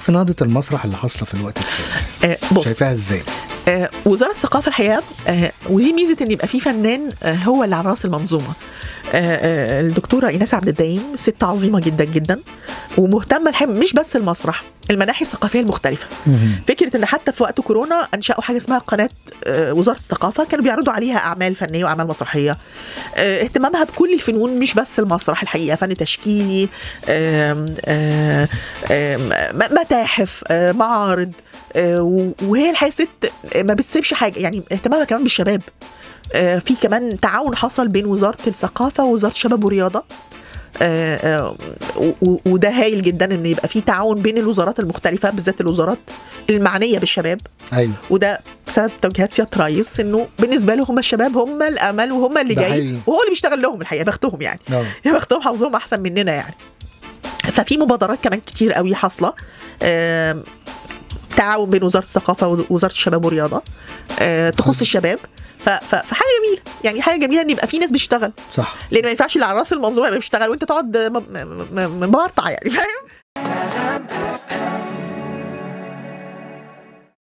في نهضه المسرح اللي حاصله في الوقت الحالي آه بص شايفاها ازاي آه وزاره الثقافه الحقيقه آه ودي ميزه ان يبقى في فنان آه هو اللي على راس المنظومه آه آه الدكتوره ايناس عبد الدايم ست عظيمه جدا جدا ومهتمه الحقيقه مش بس المسرح المناحي الثقافيه المختلفه فكره ان حتى في وقت كورونا انشأوا حاجه اسمها قناه آه، وزاره الثقافه كانوا بيعرضوا عليها اعمال فنيه واعمال مسرحيه آه، اهتمامها بكل الفنون مش بس المسرح الحقيقه فن تشكيلي آم، آم، آم، م- متاحف آه، معارض آه، و- وهي الحقيقه ست ما بتسيبش حاجه يعني اهتمامها كمان بالشباب آه، في كمان تعاون حصل بين وزاره الثقافه ووزاره الشباب والرياضه آه، آه، و- و- وده هايل جدا ان يبقى في تعاون بين الوزارات المختلفه بالذات الوزارات المعنيه بالشباب ايوه وده بسبب توجيهات سياده رئيس انه بالنسبه له هم الشباب هم الامل وهم اللي ده جاي حقيقي. وهو اللي بيشتغل لهم الحقيقه بختهم يعني آه. يا بختهم حظهم احسن مننا يعني ففي مبادرات كمان كتير قوي حاصله آم، تعاون بين وزاره الثقافه ووزاره الشباب والرياضه آه، تخص الشباب ف- ف- فحاجه جميله يعني حاجه جميله ان يبقى في ناس بتشتغل صح لان ما ينفعش اللي على راس المنظومه يبقى بيشتغل وانت تقعد م- م- م- مبرطع يعني فاهم